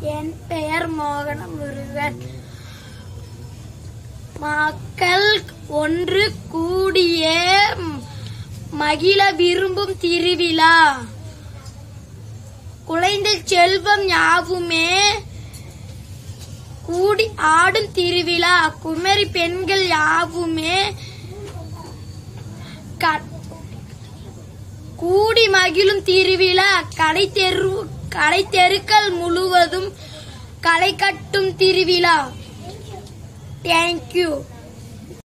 என் பெயர் மோகன முருகன் மக்கள் ஒன்று கூடிய மகிழ விரும்பும் திருவிழா குலைந்த செல்வம் யாவுமே கூடி ஆடும் திருவிழா குமரி பெண்கள் யாவுமே க- கூடி மகிழும் திருவிழா கடை தெரு கடை தெருக்கள் முழுவதும் களை கட்டும் திருவிழா தேங்க்யூ